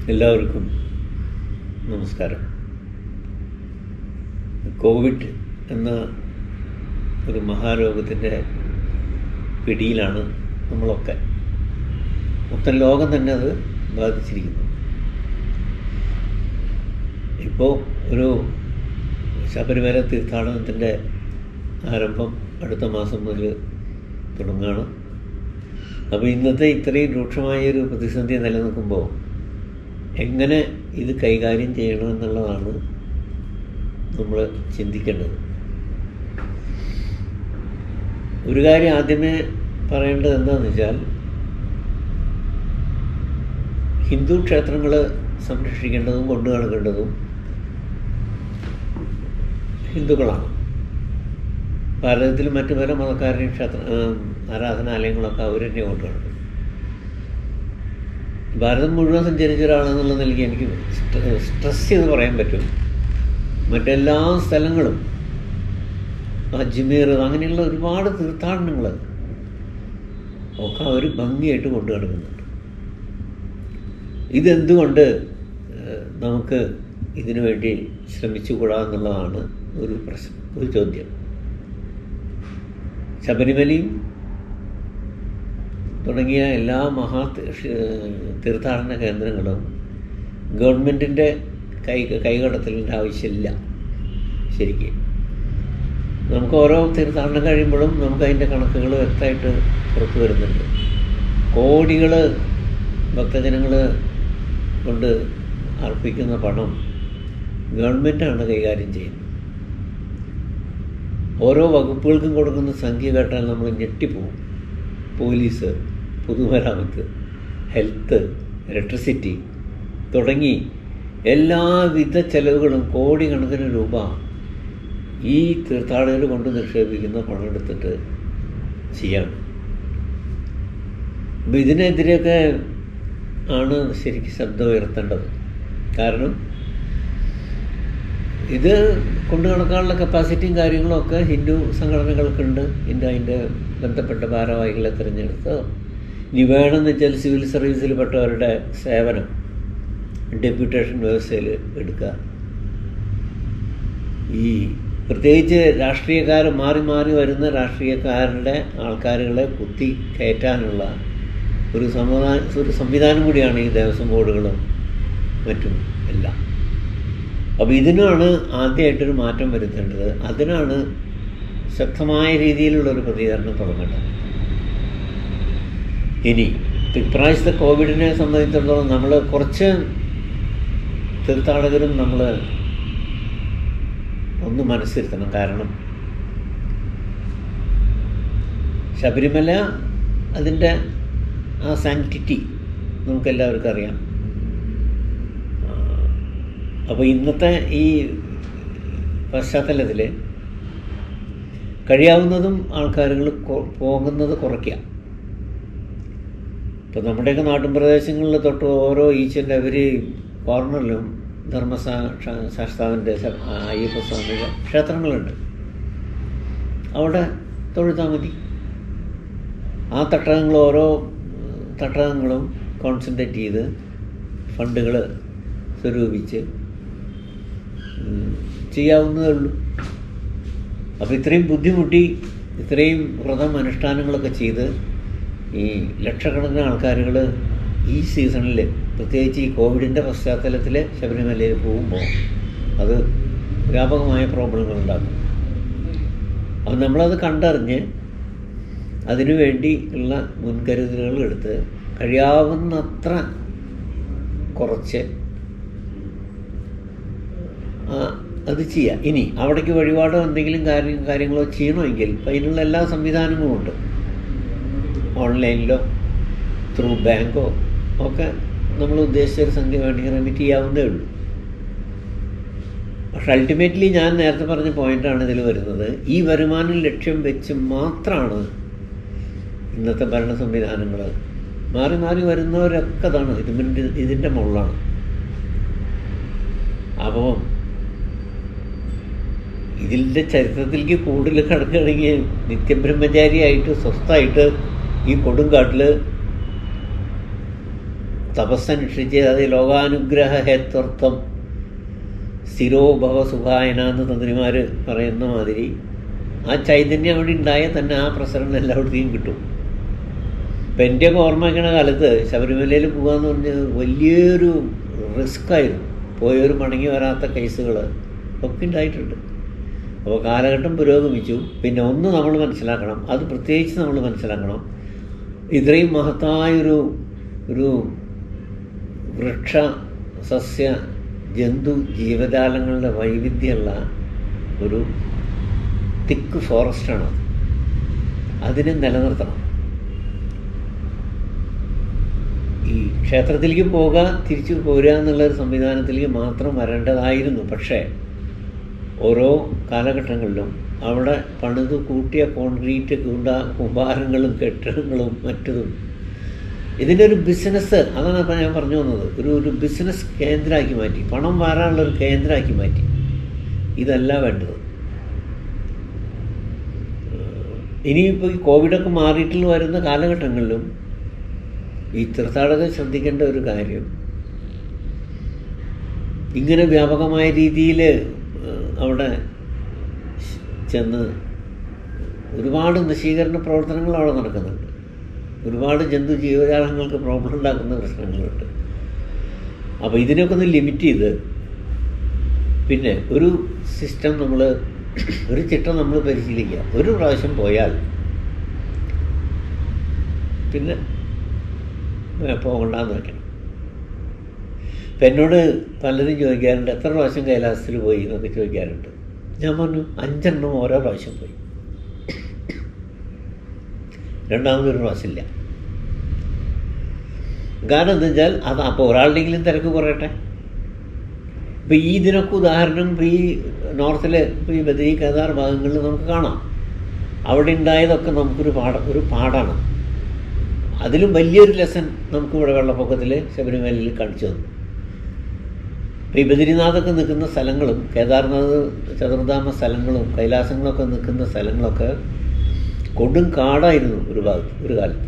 എല്ലാവർക്കും നമസ്കാരം കോവിഡ് എന്ന ഒരു മഹാരോഗത്തിൻ്റെ പിടിയിലാണ് നമ്മളൊക്കെ മൊത്തം ലോകം തന്നെ അത് ബാധിച്ചിരിക്കുന്നു ഇപ്പോൾ ഒരു ശബരിമല തീർത്ഥാടനത്തിൻ്റെ ആരംഭം അടുത്ത മാസം മുതൽ തുടങ്ങുകയാണ് അപ്പോൾ ഇന്നത്തെ ഇത്രയും രൂക്ഷമായ ഒരു പ്രതിസന്ധി നിലനിൽക്കുമ്പോൾ എങ്ങനെ ഇത് കൈകാര്യം ചെയ്യണമെന്നുള്ളതാണ് നമ്മൾ ചിന്തിക്കേണ്ടത് ഒരു കാര്യം ആദ്യമേ പറയേണ്ടത് എന്താണെന്ന് വെച്ചാൽ ഹിന്ദു ക്ഷേത്രങ്ങൾ സംരക്ഷിക്കേണ്ടതും കൊണ്ടു നടക്കേണ്ടതും ഹിന്ദുക്കളാണ് ഭാരതത്തിൽ മറ്റു പല മതക്കാരുടെയും ക്ഷേത്ര ആരാധനാലയങ്ങളൊക്കെ അവർ തന്നെ കൊണ്ടു നടക്കും ഭാരതം മുഴുവൻ സഞ്ചരിച്ച ഒരാളെന്നുള്ള നിലയ്ക്ക് എനിക്ക് സ്ട്രെസ് ചെയ്ത് പറയാൻ പറ്റും മറ്റെല്ലാ സ്ഥലങ്ങളും അജ്മീർ അങ്ങനെയുള്ള ഒരുപാട് തീർത്ഥാടനങ്ങൾ ഒക്കെ അവർ ഭംഗിയായിട്ട് കൊണ്ടു നടക്കുന്നുണ്ട് ഇതെന്തുകൊണ്ട് നമുക്ക് ഇതിനു വേണ്ടി ശ്രമിച്ചുകൂടാ എന്നുള്ളതാണ് ഒരു പ്രശ്നം ഒരു ചോദ്യം ശബരിമലയും തുടങ്ങിയ എല്ലാ മഹാ തീർത്ഥാടന കേന്ദ്രങ്ങളും ഗവൺമെൻറ്റിൻ്റെ കൈ കൈകടത്തലിൻ്റെ ആവശ്യമില്ല ശരിക്കും നമുക്ക് ഓരോ തീർത്ഥാടനം കഴിയുമ്പോഴും നമുക്ക് അതിൻ്റെ കണക്കുകൾ വ്യക്തമായിട്ട് പുറത്തു വരുന്നുണ്ട് കോടികൾ ഭക്തജനങ്ങൾ കൊണ്ട് അർപ്പിക്കുന്ന പണം ഗവൺമെൻറ്റാണ് കൈകാര്യം ചെയ്യുന്നത് ഓരോ വകുപ്പുകൾക്കും കൊടുക്കുന്ന സംഖ്യ കേട്ടാൽ നമ്മൾ ഞെട്ടിപ്പോവും പോലീസ് പൊതുമരാമത്ത് ഹെൽത്ത് ഇലക്ട്രിസിറ്റി തുടങ്ങി എല്ലാവിധ ചെലവുകളും കോടിക്കണക്കിന് രൂപ ഈ തീർത്ഥാടകർ കൊണ്ട് നിക്ഷേപിക്കുന്ന പണം എടുത്തിട്ട് ചെയ്യാണ് അപ്പം ഇതിനെതിരെയൊക്കെ ആണ് ശരിക്കും ശബ്ദം ഉയർത്തേണ്ടത് കാരണം ഇത് കൊണ്ടു നടക്കാനുള്ള കപ്പാസിറ്റിയും കാര്യങ്ങളും ഒക്കെ ഹിന്ദു സംഘടനകൾക്കുണ്ട് ഇതിൻ്റെ അതിൻ്റെ ബന്ധപ്പെട്ട ഭാരവാഹികളെ തിരഞ്ഞെടുത്ത് ഇനി വേണമെന്ന് വെച്ചാൽ സിവിൽ സർവീസിൽ പെട്ടവരുടെ സേവനം ഡെപ്യൂട്ടേഷൻ വ്യവസ്ഥയിൽ എടുക്കുക ഈ പ്രത്യേകിച്ച് രാഷ്ട്രീയക്കാർ മാറി മാറി വരുന്ന രാഷ്ട്രീയക്കാരുടെ ആൾക്കാരുകളെ കുത്തി കയറ്റാനുള്ള ഒരു സമാധാന ഒരു സംവിധാനം കൂടിയാണ് ഈ ദേവസ്വം ബോർഡുകളും മറ്റും എല്ലാം അപ്പോൾ ഇതിനാണ് ആദ്യമായിട്ടൊരു മാറ്റം വരുത്തേണ്ടത് അതിനാണ് ശക്തമായ രീതിയിലുള്ളൊരു പ്രതികരണം തുടങ്ങേണ്ടത് ഇനി ഇപ്രാവശ്യത്തെ കോവിഡിനെ സംബന്ധിച്ചിടത്തോളം നമ്മൾ കുറച്ച് തീർത്ഥാടകരും നമ്മൾ ഒന്ന് മനസ്സിരുത്തണം കാരണം ശബരിമല അതിൻ്റെ ആ സാങ്ക്ടിറ്റി നമുക്കെല്ലാവർക്കും അറിയാം അപ്പോൾ ഇന്നത്തെ ഈ പശ്ചാത്തലത്തിൽ കഴിയാവുന്നതും ആൾക്കാരുകൾ പോകുന്നത് കുറയ്ക്കുക ഇപ്പോൾ നമ്മുടെയൊക്കെ നാട്ടിൻ പ്രദേശങ്ങളിൽ തൊട്ട് ഓരോ ഈച്ച് ആൻഡ് എവരി കോർണറിലും ധർമ്മസാ ശാസ്താവിൻ്റെ അയ്യപ്പ സ്വാമിയുടെ ക്ഷേത്രങ്ങളുണ്ട് അവിടെ തൊഴുത്താൽ മതി ആ തട്ടകങ്ങൾ ഓരോ തട്ടകങ്ങളും കോൺസെൻട്രേറ്റ് ചെയ്ത് ഫണ്ടുകൾ സ്വരൂപിച്ച് ചെയ്യാവുന്നതേ ഉള്ളൂ അപ്പോൾ ഇത്രയും ബുദ്ധിമുട്ടി ഇത്രയും വ്രതം അനുഷ്ഠാനങ്ങളൊക്കെ ചെയ്ത് ഈ ലക്ഷക്കണക്കിന് ആൾക്കാരുകൾ ഈ സീസണിൽ പ്രത്യേകിച്ച് ഈ കോവിഡിൻ്റെ പശ്ചാത്തലത്തിൽ ശബരിമലയിൽ പോകുമ്പോൾ അത് വ്യാപകമായ പ്രോബ്ലങ്ങൾ ഉണ്ടാക്കും അത് നമ്മളത് കണ്ടറിഞ്ഞ് അതിനു വേണ്ടി ഉള്ള മുൻകരുതലുകൾ എടുത്ത് കഴിയാവുന്നത്ര കുറച്ച് അത് ചെയ്യാം ഇനി അവിടേക്ക് വഴിപാടോ എന്തെങ്കിലും കാര്യം കാര്യങ്ങളോ ചെയ്യണമെങ്കിൽ അതിനുള്ള എല്ലാ സംവിധാനങ്ങളും ഉണ്ട് ഓൺലൈനിലോ ത്രൂ ബാങ്കോ ഒക്കെ നമ്മൾ ഉദ്ദേശിച്ച ഒരു സംഖ്യ വേണമെങ്കിൽ റെമിറ്റ് ചെയ്യാവുന്നേ ഉള്ളൂ പക്ഷെ അൾട്ടിമേറ്റ്ലി ഞാൻ നേരത്തെ പറഞ്ഞ പോയിന്റാണ് ഇതിൽ വരുന്നത് ഈ വരുമാനം ലക്ഷ്യം വെച്ച് മാത്രമാണ് ഇന്നത്തെ ഭരണ സംവിധാനങ്ങൾ മാറി മാറി വരുന്നവരൊക്കെ അതാണ് ഇതിൻ്റെ ഇതിൻ്റെ മുകളിലാണ് അപ്പോൾ ഇതിൻ്റെ ചരിത്രത്തിലേക്ക് കൂടുതൽ കിടക്കുകയാണെങ്കിൽ നിത്യബ്രഹ്മചാരിയായിട്ട് സ്വസ്ഥമായിട്ട് ഈ കൊടുങ്കാട്ടിൽ തപസ്സനുഷ്ഠിച്ച് അത് ലോകാനുഗ്രഹ ഹേത്വർത്ഥം സ്ഥിരോഭവ സുഖായന എന്ന് തന്ത്രിമാർ പറയുന്ന മാതിരി ആ ചൈതന്യം അവിടെ ഉണ്ടായാൽ തന്നെ ആ പ്രസരണം എല്ലായിടത്തേക്കും കിട്ടും ഇപ്പം എൻ്റെയൊക്കെ ഓർമ്മ വയ്ക്കണ കാലത്ത് ശബരിമലയിൽ പോകാന്ന് പറഞ്ഞത് വലിയൊരു റിസ്ക് ആയിരുന്നു പോയവർ മടങ്ങി വരാത്ത കേസുകൾ ഒക്കെ ഉണ്ടായിട്ടുണ്ട് അപ്പോൾ കാലഘട്ടം പുരോഗമിച്ചു പിന്നെ ഒന്ന് നമ്മൾ മനസ്സിലാക്കണം അത് പ്രത്യേകിച്ച് നമ്മൾ മനസ്സിലാക്കണം ഇത്രയും മഹത്തായൊരു ഒരു വൃക്ഷ സസ്യ ജന്തു ജീവജാലങ്ങളുടെ വൈവിധ്യമുള്ള ഒരു തിക്ക് ഫോറസ്റ്റാണ് അതിനെ നിലനിർത്തണം ഈ ക്ഷേത്രത്തിലേക്ക് പോകുക തിരിച്ചു പോരുക എന്നുള്ള ഒരു സംവിധാനത്തിലേക്ക് മാത്രം വരേണ്ടതായിരുന്നു പക്ഷേ ഓരോ കാലഘട്ടങ്ങളിലും അവിടെ പണിത് കൂട്ടിയ കോൺക്രീറ്റ് കൂണ്ട കുമ്പാരങ്ങളും കെട്ടിടങ്ങളും മറ്റതും ഇതിൻ്റെ ഒരു ബിസിനസ് അതാണ് ഇപ്പം ഞാൻ പറഞ്ഞു വന്നത് ഒരു ഒരു ബിസിനസ് കേന്ദ്രമാക്കി മാറ്റി പണം വാരാനുള്ള ഒരു കേന്ദ്രമാക്കി മാറ്റി ഇതല്ല വേണ്ടത് ഇനിയിപ്പോൾ ഈ കോവിഡൊക്കെ മാറിയിട്ട് വരുന്ന കാലഘട്ടങ്ങളിലും ഈ തീർത്ഥാടകർ ശ്രദ്ധിക്കേണ്ട ഒരു കാര്യം ഇങ്ങനെ വ്യാപകമായ രീതിയിൽ അവിടെ ചെന്ന് ഒരുപാട് നശീകരണ പ്രവർത്തനങ്ങൾ അവിടെ നടക്കുന്നുണ്ട് ഒരുപാട് ജന്തു ജീവജാലങ്ങൾക്ക് പ്രോബ്ലം ഉണ്ടാക്കുന്ന പ്രശ്നങ്ങളുണ്ട് അപ്പോൾ ഇതിനൊക്കെ ഒന്ന് ലിമിറ്റ് ചെയ്ത് പിന്നെ ഒരു സിസ്റ്റം നമ്മൾ ഒരു ചിട്ട നമ്മൾ പരിശീലിക്കുക ഒരു പ്രാവശ്യം പോയാൽ പിന്നെ പോകണ്ടെന്ന് വെക്കണം ഇപ്പം എന്നോട് പലരും ചോദിക്കാറുണ്ട് എത്ര പ്രാവശ്യം കൈലാസത്തിൽ പോയി എന്നൊക്കെ ചോദിക്കാറുണ്ട് ഞാൻ പറഞ്ഞു അഞ്ചെണ്ണം ഓരോ പ്രാവശ്യം പോയി രണ്ടാമതൊരു പ്രാവശ്യമില്ല കാരണം എന്താ വെച്ചാൽ അത് അപ്പോൾ ഒരാളുടെയെങ്കിലും തിരക്ക് കുറയട്ടെ ഇപ്പം ഈ ഇതിനൊക്കെ ഉദാഹരണം ഇപ്പോൾ ഈ നോർത്തിലെ ഇപ്പോൾ ഈ ബദരി കേദാർ ഭാഗങ്ങളിൽ നമുക്ക് കാണാം അവിടെ ഉണ്ടായതൊക്കെ നമുക്കൊരു പാഠ ഒരു പാടാണ് അതിലും വലിയൊരു ലെസൺ നമുക്കിവിടെ വെള്ളപ്പൊക്കത്തിൽ ശബരിമലയിൽ കാണിച്ചു തന്നു ഇപ്പോൾ ഈ ബദ്രിനാഥൊക്കെ നിൽക്കുന്ന സ്ഥലങ്ങളും കേദാർനാഥ് ചതുർധാമ സ്ഥലങ്ങളും കൈലാസങ്ങളൊക്കെ നിൽക്കുന്ന സ്ഥലങ്ങളൊക്കെ കൊടും കാടായിരുന്നു ഒരു ഭാഗത്ത് ഒരു കാലത്ത്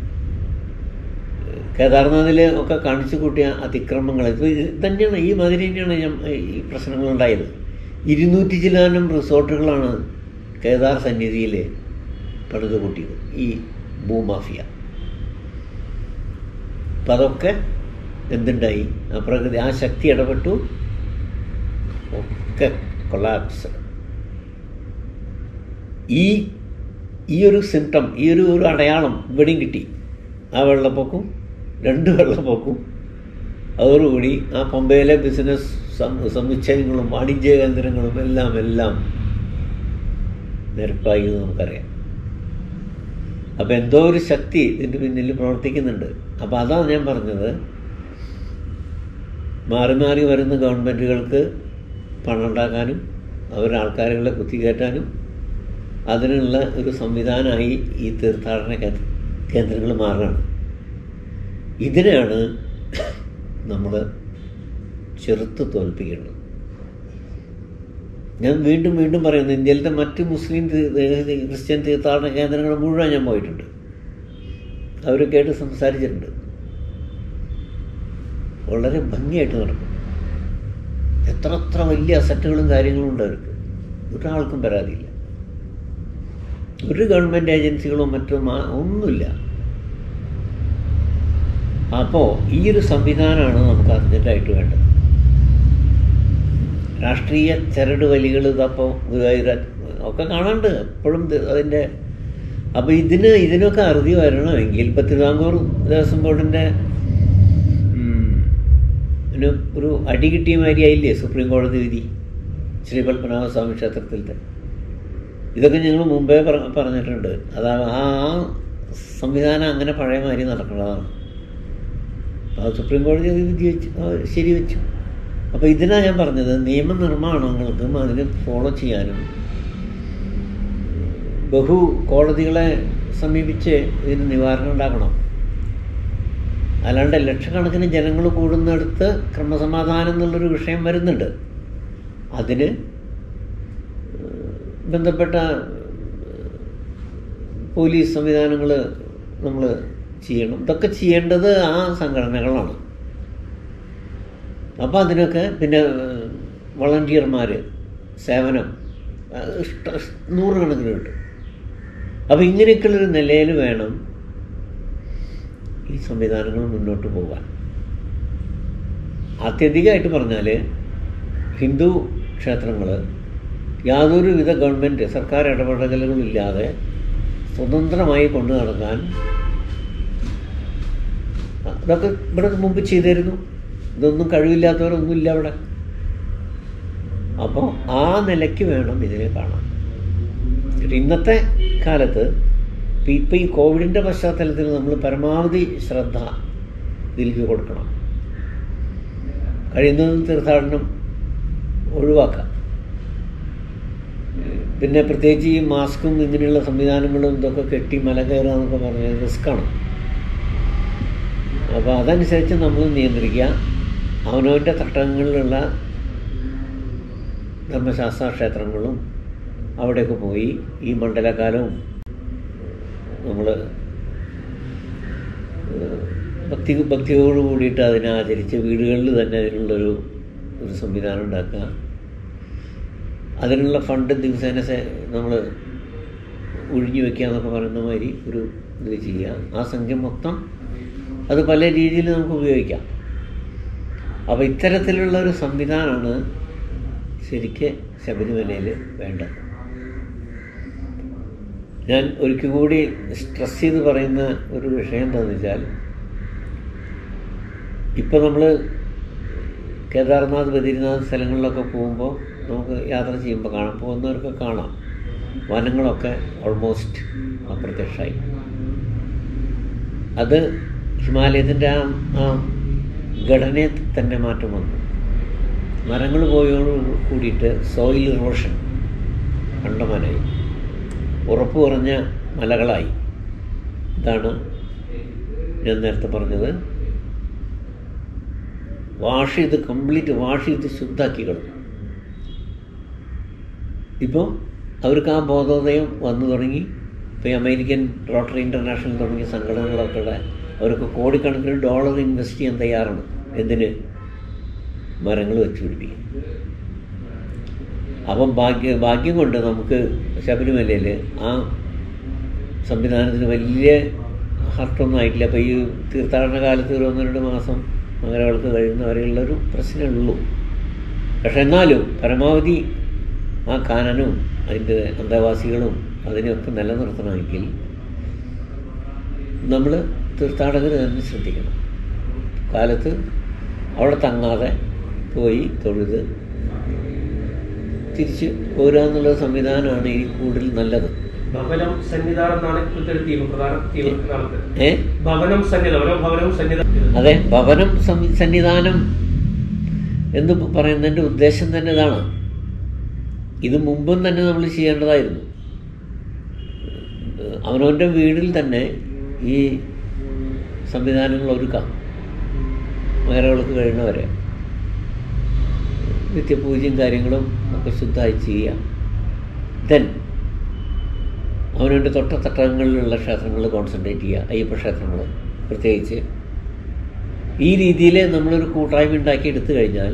കേദാർനാഥിൽ ഒക്കെ കാണിച്ചു കൂട്ടിയ അതിക്രമങ്ങൾ ഇത് തന്നെയാണ് ഈ മാതിരി തന്നെയാണ് ഞാൻ ഈ പ്രശ്നങ്ങളുണ്ടായത് ഇരുന്നൂറ്റി ചില്ലാനം റിസോർട്ടുകളാണ് കേദാർ സന്നിധിയിൽ പണിത് കൂട്ടിയത് ഈ ഭൂമാഫിയ അപ്പം അതൊക്കെ എന്തുണ്ടായി ആ പ്രകൃതി ആ ശക്തി ഇടപെട്ടു ഒക്കെ കൊളാപ്സ് ഈ ഈ ഒരു സിംറ്റം ഈ ഒരു ഒരു അടയാളം ഇവിടെയും കിട്ടി ആ വെള്ളപ്പൊക്കും രണ്ട് വെള്ളപ്പൊക്കും അതോടുകൂടി ആ പമ്പയിലെ ബിസിനസ് സമുച്ചയങ്ങളും വാണിജ്യ കേന്ദ്രങ്ങളും എല്ലാം എല്ലാം നിരപ്പായി എന്ന് നമുക്കറിയാം അപ്പം എന്തോ ഒരു ശക്തി ഇതിൻ്റെ പിന്നിൽ പ്രവർത്തിക്കുന്നുണ്ട് അപ്പം അതാണ് ഞാൻ പറഞ്ഞത് മാറി മാറി വരുന്ന ഗവൺമെൻറ്റുകൾക്ക് പണം ഉണ്ടാക്കാനും അവരാൾക്കാരുകളെ കുത്തിക്കയറ്റാനും അതിനുള്ള ഒരു സംവിധാനമായി ഈ തീർത്ഥാടന കേന്ദ്രങ്ങൾ മാറുകയാണ് ഇതിനെയാണ് നമ്മൾ ചെറുത്ത് തോൽപ്പിക്കേണ്ടത് ഞാൻ വീണ്ടും വീണ്ടും പറയുന്നു ഇന്ത്യയിലത്തെ മറ്റ് മുസ്ലിം ക്രിസ്ത്യൻ തീർത്ഥാടന കേന്ദ്രങ്ങൾ മുഴുവൻ ഞാൻ പോയിട്ടുണ്ട് അവരൊക്കെ ആയിട്ട് സംസാരിച്ചിട്ടുണ്ട് വളരെ ഭംഗിയായിട്ട് നടക്കും എത്ര എത്ര വലിയ അസറ്റുകളും കാര്യങ്ങളും ഉണ്ട് അവർക്ക് ഒരാൾക്കും പരാതിയില്ല ഒരു ഗവൺമെൻറ് ഏജൻസികളോ മറ്റോ ഒന്നുമില്ല അപ്പോൾ ഈ ഒരു സംവിധാനമാണ് നമുക്ക് അർജൻറ്റായിട്ട് വേണ്ടത് രാഷ്ട്രീയ ചരട് വലികൾ ഇതപ്പോൾ ഗുരുവായൂർ ഒക്കെ കാണാണ്ട് എപ്പോഴും അതിൻ്റെ അപ്പോൾ ഇതിന് ഇതിനൊക്കെ അറുതി വരണമെങ്കിൽ ഇപ്പം തിരുവിതാംകൂർ ദേവസ്വം ബോർഡിൻ്റെ ഒരു അടി കിട്ടിയ മാതിരി ആയില്ലേ സുപ്രീം കോടതി വിധി ശ്രീ പത്മനാഭസ്വാമി ക്ഷേത്രത്തിലത്തെ ഇതൊക്കെ ഞങ്ങൾ മുമ്പേ പറഞ്ഞിട്ടുണ്ട് അതാ ആ സംവിധാനം അങ്ങനെ പഴയ മാതിരി നടക്കുന്നതാണ് അത് സുപ്രീം കോടതി അത് വിധി വെച്ച് ശരി വെച്ചു അപ്പോൾ ഇതിനാണ് ഞാൻ പറഞ്ഞത് നിയമനിർമ്മാണങ്ങൾക്കും അതിന് ഫോളോ ചെയ്യാനും ബഹു കോടതികളെ സമീപിച്ച് ഇതിന് നിവാരണം ഉണ്ടാക്കണം അല്ലാണ്ട് ലക്ഷക്കണക്കിന് ജനങ്ങൾ കൂടുന്നിടത്ത് ക്രമസമാധാനം എന്നുള്ളൊരു വിഷയം വരുന്നുണ്ട് അതിന് ബന്ധപ്പെട്ട പോലീസ് സംവിധാനങ്ങൾ നമ്മൾ ചെയ്യണം ഇതൊക്കെ ചെയ്യേണ്ടത് ആ സംഘടനകളാണ് അപ്പോൾ അതിനൊക്കെ പിന്നെ വളണ്ടിയർമാർ സേവനം അത് ഇഷ്ട നൂറുകണക്കിന് കിട്ടും അപ്പോൾ ഇങ്ങനെയൊക്കെയുള്ളൊരു നിലയിൽ വേണം ഈ സംവിധാനങ്ങൾ മുന്നോട്ട് പോകാൻ ആത്യന്തികമായിട്ട് പറഞ്ഞാൽ ഹിന്ദു ക്ഷേത്രങ്ങൾ യാതൊരുവിധ ഗവൺമെൻറ് സർക്കാർ ഇടപെടലുകളില്ലാതെ സ്വതന്ത്രമായി കൊണ്ടു നടക്കാൻ അതൊക്കെ ഇവിടെ മുമ്പ് ചെയ്തിരുന്നു ഇതൊന്നും കഴിവില്ലാത്തവരൊന്നും ഇല്ല അവിടെ അപ്പോൾ ആ നിലയ്ക്ക് വേണം ഇതിനെ കാണാൻ ഇന്നത്തെ കാലത്ത് ഇപ്പം ഈ കോവിഡിൻ്റെ പശ്ചാത്തലത്തിൽ നമ്മൾ പരമാവധി ശ്രദ്ധ ഇതിലേക്ക് കൊടുക്കണം കഴിയുന്നതും തീർത്ഥാടനം ഒഴിവാക്കാം പിന്നെ പ്രത്യേകിച്ച് ഈ മാസ്കും ഇങ്ങനെയുള്ള സംവിധാനങ്ങളും ഇതൊക്കെ കെട്ടി മല കയറുക എന്നൊക്കെ പറഞ്ഞാൽ റിസ്ക്കാണ് അപ്പോൾ അതനുസരിച്ച് നമ്മൾ നിയന്ത്രിക്കുക അവനവൻ്റെ തട്ടങ്ങളിലുള്ള ധർമ്മശാസ്ത്ര ക്ഷേത്രങ്ങളും അവിടെയൊക്കെ പോയി ഈ മണ്ഡലകാലവും നമ്മൾ ഭക്തി ഭക്തിയോട് കൂടിയിട്ട് അതിനെ ആചരിച്ച് വീടുകളിൽ തന്നെ അതിനുള്ളൊരു ഒരു സംവിധാനം ഉണ്ടാക്കുക അതിനുള്ള ഫണ്ട് ദിവസേന നമ്മൾ ഒഴിഞ്ഞു വെക്കുക എന്നൊക്കെ പറയുന്ന മാതിരി ഒരു ഇത് ചെയ്യുക ആ സംഖ്യ മൊത്തം അത് പല രീതിയിൽ നമുക്ക് ഉപയോഗിക്കാം അപ്പോൾ ഇത്തരത്തിലുള്ള ഒരു സംവിധാനമാണ് ശരിക്ക് ശബരിമലയിൽ വേണ്ടത് ഞാൻ ഒരിക്കൽ കൂടി സ്ട്രെസ് ചെയ്ത് പറയുന്ന ഒരു വിഷയം എന്താണെന്ന് വെച്ചാൽ ഇപ്പോൾ നമ്മൾ കേദാർനാഥ് ബദ്രിനാഥ് സ്ഥലങ്ങളിലൊക്കെ പോകുമ്പോൾ നമുക്ക് യാത്ര ചെയ്യുമ്പോൾ കാണാം പോകുന്നവർക്ക് കാണാം വനങ്ങളൊക്കെ ഓൾമോസ്റ്റ് അപ്രത്യക്ഷമായി അത് ഹിമാലയത്തിൻ്റെ ആ ആ ഘടനയെ തന്നെ മാറ്റം വന്നു മരങ്ങൾ പോയോട് കൂടിയിട്ട് സോയിൽ ഇറോഷൻ കണ്ടമാനായി ഉറപ്പ് കുറഞ്ഞ മലകളായി ഇതാണ് ഞാൻ നേരത്തെ പറഞ്ഞത് വാഷ് ചെയ്ത് കംപ്ലീറ്റ് വാഷ് ചെയ്ത് ശുദ്ധാക്കി കളഞ്ഞു ഇപ്പോൾ അവർക്ക് ആ ബോധോദയം വന്നു തുടങ്ങി ഇപ്പോൾ ഈ അമേരിക്കൻ റോട്ടറി ഇൻ്റർനാഷണൽ തുടങ്ങിയ സംഘടനകളൊക്കെ ഉള്ള അവർക്ക് കോടിക്കണക്കിന് ഡോളർ ഇൻവെസ്റ്റ് ചെയ്യാൻ തയ്യാറാണ് എന്തിന് മരങ്ങൾ വെച്ച് പിടിപ്പിക്കും അപ്പം ഭാഗ്യ ഭാഗ്യം കൊണ്ട് നമുക്ക് ശബരിമലയിൽ ആ സംവിധാനത്തിന് വലിയ ഹർട്ടൊന്നും ആയിട്ടില്ല അപ്പോൾ ഈ തീർത്ഥാടന കാലത്ത് ഒരു ഒന്ന് രണ്ട് മാസം മകരവിളക്ക് കഴിയുന്നവരെയുള്ളൊരു പ്രശ്നമേ ഉള്ളൂ പക്ഷെ എന്നാലും പരമാവധി ആ കാനനും അതിൻ്റെ അന്തേവാസികളും അതിനെയൊക്കെ നിലനിർത്തണമെങ്കിൽ നമ്മൾ തീർത്ഥാടകർ തന്നെ ശ്രദ്ധിക്കണം കാലത്ത് അവിടെ തങ്ങാതെ പോയി തൊഴുത് തിരിച്ച് പോരുക എന്നുള്ള സംവിധാനമാണ് ഇനി കൂടുതൽ നല്ലത് ഭവനം സന്നിധാനം എന്നാണ് ഇപ്പോഴത്തെ ഒരു തീം പ്രധാന തീം നാളത്തെ ഏ ഭവനം സന്നിധാനം ഓരോ ഭവനവും സന്നിധാനം അതെ ഭവനം സം- സന്നിധാനം എന്ന് പറയുന്നതിൻ്റെ ഉദ്ദേശം തന്നെ ഇതാണ് ഇത് മുമ്പും തന്നെ നമ്മൾ ചെയ്യേണ്ടതായിരുന്നു അവനവൻ്റെ വീടിൽ തന്നെ ഈ സംവിധാനങ്ങൾ ഒരുക്കാം മകരവിളക്ക് കഴിയുന്നവരെ നിത്യപൂജയും കാര്യങ്ങളും ഒക്കെ ശുദ്ധമായി ചെയ്യാം ദെൻ അവനവൻ്റെ തൊട്ടത്തട്ടങ്ങളിലുള്ള ക്ഷേത്രങ്ങൾ കോൺസെൻട്രേറ്റ് ചെയ്യുക അയ്യപ്പ ക്ഷേത്രങ്ങൾ പ്രത്യേകിച്ച് ഈ രീതിയിൽ നമ്മളൊരു കൂട്ടായ്മ ഉണ്ടാക്കി എടുത്തു കഴിഞ്ഞാൽ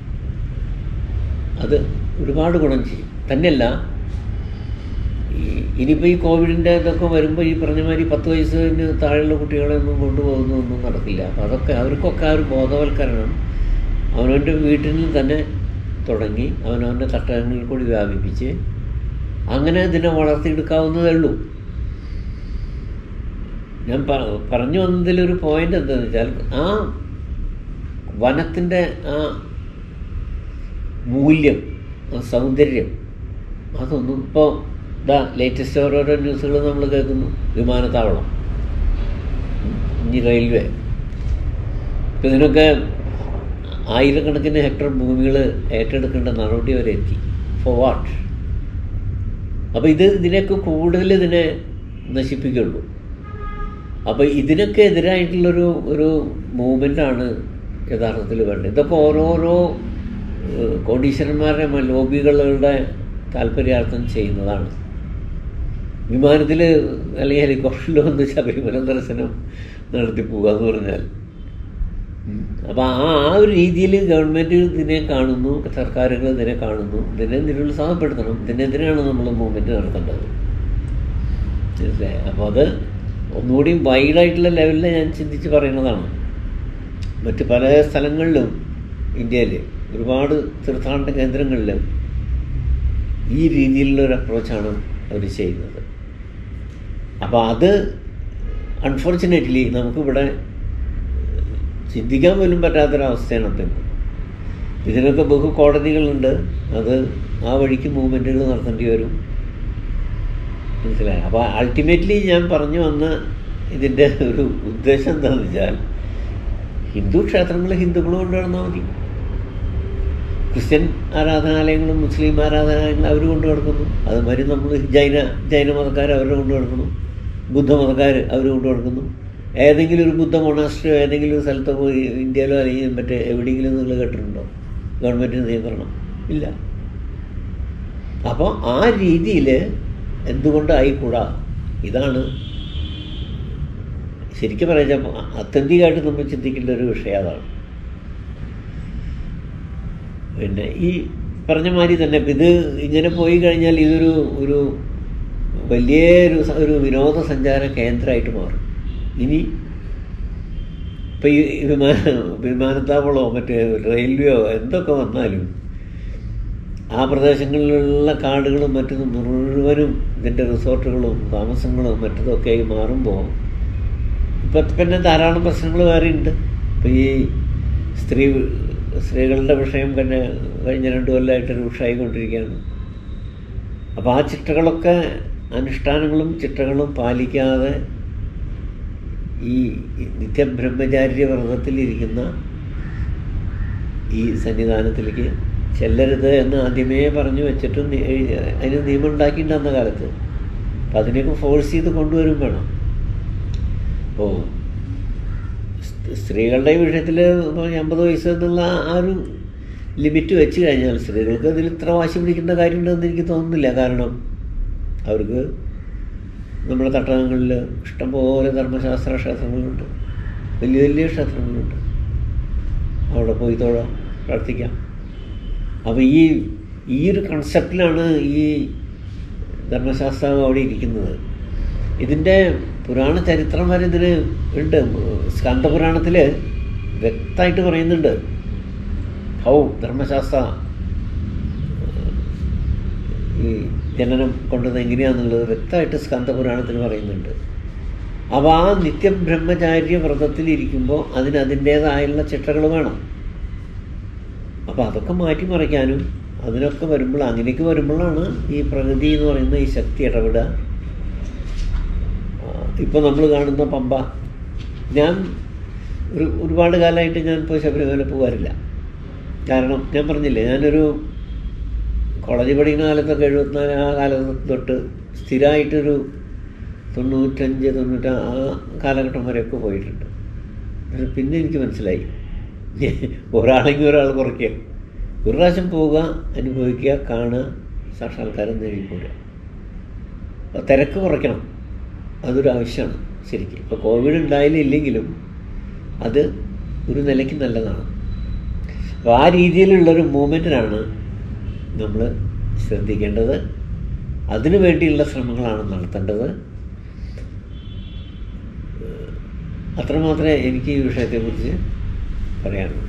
അത് ഒരുപാട് ഗുണം ചെയ്യും തന്നെയല്ല ഈ ഇനിയിപ്പോൾ ഈ കോവിഡിൻ്റെ ഇതൊക്കെ വരുമ്പോൾ ഈ പറഞ്ഞ മാതിരി പത്ത് വയസ്സിന് താഴെയുള്ള കുട്ടികളെ ഒന്നും കൊണ്ടുപോകുന്നൊന്നും നടക്കില്ല അപ്പോൾ അതൊക്കെ അവർക്കൊക്കെ ആ ഒരു ബോധവൽക്കരണം അവനവൻ്റെ വീട്ടിൽ നിന്ന് തന്നെ തുടങ്ങി അവനവൻ്റെ തട്ടകങ്ങളിൽ കൂടി വ്യാപിപ്പിച്ച് അങ്ങനെ ഇതിനെ വളർത്തിയെടുക്കാവുന്നതേ ഉള്ളൂ ഞാൻ പ- പറഞ്ഞു വന്നതിലൊരു പോയിന്റ് എന്താണെന്ന് വെച്ചാൽ ആ വനത്തിൻ്റെ ആ മൂല്യം ആ സൗന്ദര്യം അതൊന്നും ഇപ്പോൾ ഇതാ ലേറ്റസ്റ്റ് ഓരോരോ ന്യൂസുകൾ നമ്മൾ കേൾക്കുന്നു വിമാനത്താവളം ഉം, ഇനി റെയിൽവേ ഇപ്പം ഇതിനൊക്കെ ആയിരക്കണക്കിന് ഹെക്ടർ ഭൂമികൾ ഏറ്റെടുക്കേണ്ട നടപടി വരെ എത്തി ഫോർ വാട്ട് അപ്പോൾ ഇത് ഇതിനൊക്കെ കൂടുതൽ ഇതിനെ നശിപ്പിക്കുള്ളൂ അപ്പോൾ ഇതിനൊക്കെ എതിരായിട്ടുള്ളൊരു ഒരു മൂവ്മെൻ്റാണ് യഥാർത്ഥത്തിൽ വേണ്ടത് ഇതൊക്കെ ഓരോരോ ഏഹ്, കോടീശ്വരന്മാരുടെ മ- ലോബികളുടെ താല്പര്യാർത്ഥം ചെയ്യുന്നതാണ് വിമാനത്തിൽ അല്ലെങ്കിൽ ഹെലികോപ്റ്ററിൽ വന്ന് ശബരിമല ദർശനം നടത്തി പോകുക എന്ന് പറഞ്ഞാൽ അപ്പോൾ ആ ആ ഒരു രീതിയിൽ ഗവൺമെൻറ് ഇതിനെ കാണുന്നു സർക്കാരുകൾ ഇതിനെ കാണുന്നു ഇതിനെ നിരുത്സാഹപ്പെടുത്തണം ഇതിനെതിരെയാണ് നമ്മൾ മൂവ്മെൻറ്റ് നടത്തേണ്ടത് മനസ്സിലായോ അപ്പോൾ അത് ഒന്നുകൂടി വൈഡായിട്ടുള്ള ലെവലിൽ ഞാൻ ചിന്തിച്ച് പറയുന്നതാണ് മറ്റ് പല സ്ഥലങ്ങളിലും ഇന്ത്യയിൽ ഒരുപാട് തീർത്ഥാടന കേന്ദ്രങ്ങളിലും ഈ രീതിയിലുള്ള ഒരു അപ്രോച്ചാണ് അവർ ചെയ്യുന്നത് അപ്പോൾ അത് അൺഫോർച്ചുനേറ്റ്ലി നമുക്കിവിടെ ചിന്തിക്കാൻ പോലും പറ്റാത്തൊരവസ്ഥയാണ് അപ്പം ഇതിനൊക്കെ ബഹു കോടതികളുണ്ട് അത് ആ വഴിക്ക് മൂവ്മെൻറ്റുകൾ നടത്തേണ്ടി വരും മനസ്സിലായി അപ്പോൾ അൾട്ടിമേറ്റ്ലി ഞാൻ പറഞ്ഞു വന്ന ഇതിൻ്റെ ഒരു ഉദ്ദേശം എന്താണെന്ന് വെച്ചാൽ ഹിന്ദു ക്ഷേത്രങ്ങൾ ഹിന്ദുക്കൾ കൊണ്ട് നടന്നാൽ മതി ക്രിസ്ത്യൻ ആരാധനാലയങ്ങളും മുസ്ലിം ആരാധനാലയങ്ങളും അവർ കൊണ്ട് കിടക്കുന്നു അതുമാതിരി നമ്മൾ ജൈന ജൈന മതക്കാർ അവരുടെ കൊണ്ട് കിടക്കുന്നു ബുദ്ധമതക്കാർ അവർ കൊണ്ട് കിടക്കുന്നു ഏതെങ്കിലും ഒരു ബുദ്ധ മൊണാസ്ട്രിയോ ഏതെങ്കിലും ഒരു സ്ഥലത്തോ പോയി ഇന്ത്യയിലോ അല്ലെങ്കിൽ മറ്റേ എവിടെയെങ്കിലും നിങ്ങൾ കേട്ടിട്ടുണ്ടോ ഗവൺമെൻറ്റിന് നിയന്ത്രണം ഇല്ല അപ്പോൾ ആ രീതിയിൽ എന്തുകൊണ്ട് ആയിക്കൂടാ ഇതാണ് ശരിക്കും പറയാം അത്യന്തികമായിട്ട് നമ്മൾ ചിന്തിക്കേണ്ട ഒരു വിഷയം അതാണ് പിന്നെ ഈ പറഞ്ഞ മാതിരി തന്നെ ഇപ്പം ഇത് ഇങ്ങനെ പോയി കഴിഞ്ഞാൽ ഇതൊരു ഒരു വലിയൊരു സ- ഒരു വിനോദസഞ്ചാര കേന്ദ്രമായിട്ട് മാറും ഇനി ഇപ്പം ഈ വിമാന വിമാനത്താവളമോ മറ്റേ റെയിൽവേയോ എന്തൊക്കെ വന്നാലും ആ പ്രദേശങ്ങളിലുള്ള കാടുകളും മറ്റതും മുഴുവനും ഇതിൻ്റെ റിസോർട്ടുകളും താമസങ്ങളും മറ്റതൊക്കെ ആയി മാറുമ്പോൾ ഇപ്പം പിന്നെ ധാരാളം പ്രശ്നങ്ങൾ വേറെ ഉണ്ട് ഇപ്പം ഈ സ്ത്രീ സ്ത്രീകളുടെ വിഷയം തന്നെ കഴിഞ്ഞ രണ്ട് കൊല്ലമായിട്ട് രൂക്ഷമായിക്കൊണ്ടിരിക്കുകയാണ് അപ്പോൾ ആ ചിട്ടകളൊക്കെ അനുഷ്ഠാനങ്ങളും ചിട്ടകളും പാലിക്കാതെ ഈ നിത്യബ്രഹ്മചാര്യ വ്രതത്തിലിരിക്കുന്ന ഈ സന്നിധാനത്തിലേക്ക് ചെല്ലരുത് എന്ന് ആദ്യമേ പറഞ്ഞു വെച്ചിട്ട് നി- എഴുതി- അതിന് നിയമം ഉണ്ടാക്കിയിട്ടുണ്ട് അന്ന കാലത്ത് അപ്പം അതിനെയൊക്കെ ഫോഴ്സ് ചെയ്ത് കൊണ്ടുവരും വേണം അപ്പോൾ സ്ത്രീകളുടെ വിഷയത്തിൽ അമ്പത് വയസ്സ് എന്നുള്ള ആ ഒരു ലിമിറ്റ് വെച്ച് കഴിഞ്ഞാൽ സ്ത്രീകൾക്ക് അതിൽ ഇത്ര വാശി പിടിക്കേണ്ട കാര്യമുണ്ടെന്ന് എനിക്ക് തോന്നുന്നില്ല കാരണം അവർക്ക് നമ്മുടെ തട്ടകങ്ങളിൽ ഇഷ്ടംപോലെ ധർമ്മശാസ്ത്ര ക്ഷേത്രങ്ങളുണ്ട് വലിയ വലിയ ക്ഷേത്രങ്ങളുണ്ട് അവിടെ പോയി തൊഴാം പ്രാർത്ഥിക്കാം അപ്പോൾ ഈ ഈ ഒരു കൺസെപ്റ്റിലാണ് ഈ ധർമ്മശാസ്ത്രം അവിടെ ഇരിക്കുന്നത് ഇതിൻ്റെ പുരാണ ചരിത്രം വരെ ഇതിന് ഉണ്ട് സ്കന്ദപുരാണത്തിൽ വ്യക്തമായിട്ട് പറയുന്നുണ്ട് ഹൗ ധർമ്മശാസ്ത്ര ഈ ജനനം കൊണ്ടത് എങ്ങനെയാണെന്നുള്ളത് വ്യക്തമായിട്ട് സ്കന്ദപുരാണത്തിൽ പറയുന്നുണ്ട് അപ്പോൾ ആ നിത്യബ്രഹ്മചാര്യ വ്രതത്തിലിരിക്കുമ്പോൾ അതിന് അതിൻ്റേതായുള്ള ചിട്ടകൾ വേണം അപ്പോൾ അതൊക്കെ മാറ്റിമറിക്കാനും അതിനൊക്കെ വരുമ്പോൾ അങ്ങനെയൊക്കെ വരുമ്പോഴാണ് ഈ പ്രകൃതി എന്ന് പറയുന്ന ഈ ശക്തി ഇടപെടുക ഇപ്പോൾ നമ്മൾ കാണുന്ന പമ്പ ഞാൻ ഒരു ഒരുപാട് കാലമായിട്ട് ഞാൻ ഇപ്പോൾ ശബരിമല പോകാറില്ല കാരണം ഞാൻ പറഞ്ഞില്ലേ ഞാനൊരു കോളേജ് പഠിക്കുന്ന കാലത്തൊക്കെ എഴുപത്തിനാല് ആ കാലത്ത് തൊട്ട് സ്ഥിരമായിട്ടൊരു തൊണ്ണൂറ്റഞ്ച് തൊണ്ണൂറ്റ ആ കാലഘട്ടം വരെയൊക്കെ പോയിട്ടുണ്ട് പക്ഷെ പിന്നെ എനിക്ക് മനസ്സിലായി ഒരാളെങ്കിൽ ഒരാൾ കുറയ്ക്കുക ഒരു പ്രാവശ്യം പോവുക അനുഭവിക്കുക കാണുക സാക്ഷാത്കാരം നേടിപ്പോരുക അപ്പോൾ തിരക്ക് കുറയ്ക്കണം അതൊരു ആവശ്യമാണ് ശരിക്കും ഇപ്പോൾ കോവിഡ് ഉണ്ടായാലും ഇല്ലെങ്കിലും അത് ഒരു നിലയ്ക്ക് നല്ലതാണ് അപ്പോൾ ആ രീതിയിലുള്ളൊരു മൂവ്മെൻറ്റിനാണ് നമ്മൾ ശ്രദ്ധിക്കേണ്ടത് അതിനു വേണ്ടിയുള്ള ശ്രമങ്ങളാണ് നടത്തേണ്ടത് അത്രമാത്രമേ എനിക്ക് ഈ വിഷയത്തെക്കുറിച്ച് പറയാനുള്ളൂ